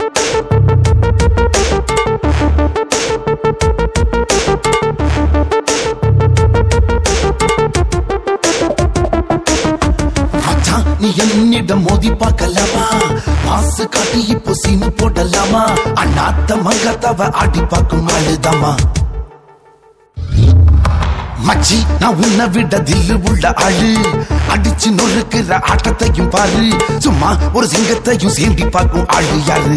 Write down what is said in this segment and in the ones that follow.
மச்சான் நீ என்னிடம் மோதி பார்க்கலாமா மாசு காட்டி இப்போ சீனு போடலாமா அண்ணாத்த மங்கத்தவ ஆடி பார்க்கும் ஆளுதாமா மச்சி நான் உன்னை விட தில்லு உள்ள ஆளு அடிச்சு நொறுக்குற ஆட்டத்தையும் பாரு சும்மா ஒரு சிங்கத்தையும் சீண்டி பார்க்கும் ஆளு யாரு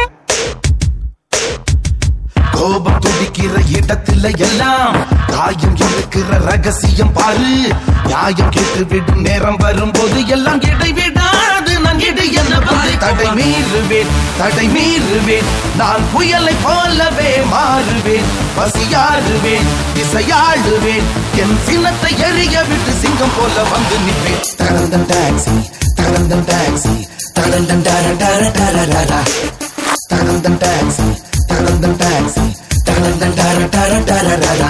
கோபம் துடிக்கிற இடத்துல எல்லாம் காயம் இருக்கிற ரகசியம் பாரு நியாயம் கேட்டு விடும் நேரம் வரும்போது எல்லாம் இடை விடாது நான் இடு என்ன வந்து தடை மீறுவேன் தடை மீறுவேன் நான் புயலை போலவே மாறுவேன் பசியாறுவேன் திசையாடுவேன் என் சின்னத்தை எரிய விட்டு சிங்கம் போல வந்து நிற்பேன் தகந்தன் டாக்ஸி தகந்தன் டாக்ஸி தகந்தன் டர டர டர டர தகந்தன் டாக்ஸி தகந்தன் டாக்ஸி தகந்தன் டர டர டர டர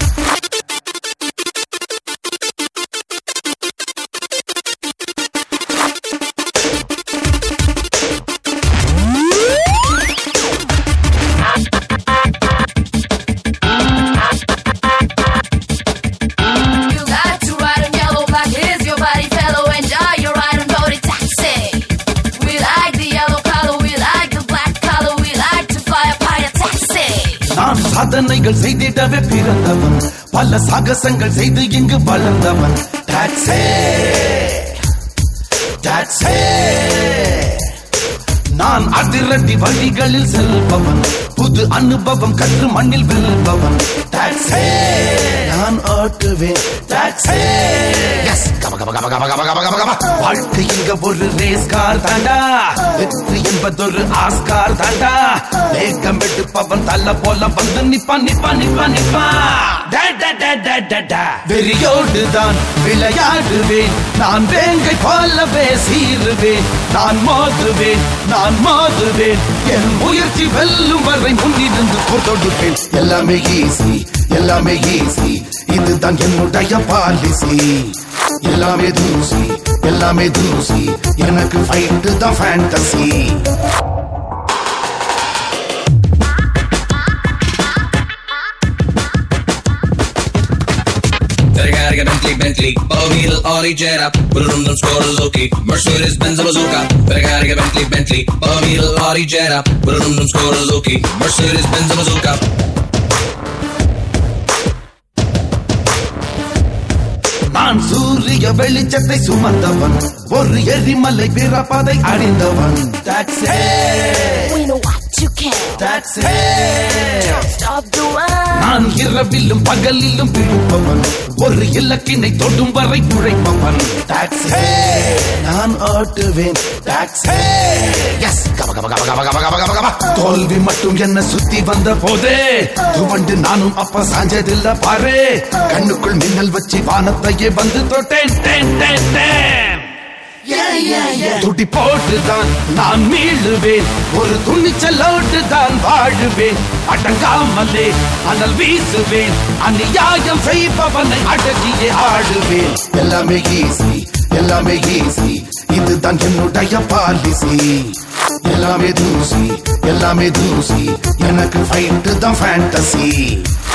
You got to ride in yellow, black is your body, fellow. Enjoy your ride and road taxi. We like the yellow color, we like the black color, we like to fly a pirate taxi. நான் சாதனைகள் செய்திடவே பிறந்தவன் பல சாகசங்கள் செய்து இங்கு வளர்ந்தவன் டாக்ஸே டாக்ஸே நான் அதிரடி வழிகளில் செல்பவன் புது அனுபவம் கற்று மண்ணில் வெல்பவன் டாக்ஸே நான் ஓட்டுவேன் டாக்ஸே எஸ் கப கப கப கப கப கப கப கப வாழ்க்கை இங்க ஒரு ரேஸ் கார் தாண்டா வெற்றி என்பதொரு ஆஸ்கார் தாண்டா வேகம் எடுப்பவன் தள்ள போல வந்து நிப்பான் நிப்பான் நிப்பான் நிப்பான் டா, டா, டா, டா, டா, டா. வெறியோடுதான் விளையாடுவேன் நான் வேங்கை போலவே சீருவேன் நான் மோதுவேன் நான் மோதுவேன் என் முயற்சி வெல்லும் வரை முன்னிருந்து போர் தொடுப்பேன் எல்லாமே ஈஸி எல்லாமே ஈஸி இதுதான் என்னுடைய பாலிசி எல்லாமே தூசி எல்லாமே தூசி எனக்கு ஃபைட்டு தான் fantasy Ferrari, Bentley, Bentley, Bovil, Audi, Jetta, Bulundum, Skoda, Zuki, Mercedes, Benz, Bazooka, Ferrari, Bentley, Bentley, Bovil, Audi, Jetta, Bulundum, Skoda, Zuki, Mercedes, Benz, Bazooka. நான் சூரிய வெளிச்சத்தை சுமந்தவன் ஒரு எரிமலை பிறப்பதை அறிந்தவன் டாக்ஸே We know what you can. டாக்ஸே Stop the one. நான் இரவிலும் பகலிலும் பிடிப்பவன் ஒரு இலக்கினை தொடும் வரை உழைப்பவன் டாக்ஸே நான் ஓட்டுவேன் டாக்ஸே எஸ் கப கப கப கப கப கப கப கப தோல்வி மட்டும் என்ன சுத்தி வந்த போதே துவண்டு நானும் அப்ப சாஞ்சதில்ல பாரு கண்ணுக்குள் மின்னல் வச்சு வானத்தையே வந்து தொட்டேன் டேன் டேன் டேன் துடி போட்டுதான் நான் மீளுவேன் ஒரு துணிச்சலோடு தான் வாழுவேன் அடங்காமலே அனல் வீசுவேன் அநியாயம் செய்பவனை அடக்கியே ஆடுவேன் எல்லாமே ஈஸி எல்லாமே ஈஸி இதுதான் என்னுடைய பாலிசி எல்லாமே தூசி எல்லாமே தூசி எனக்கு ஃபைட்டு தான் ஃபேண்டசி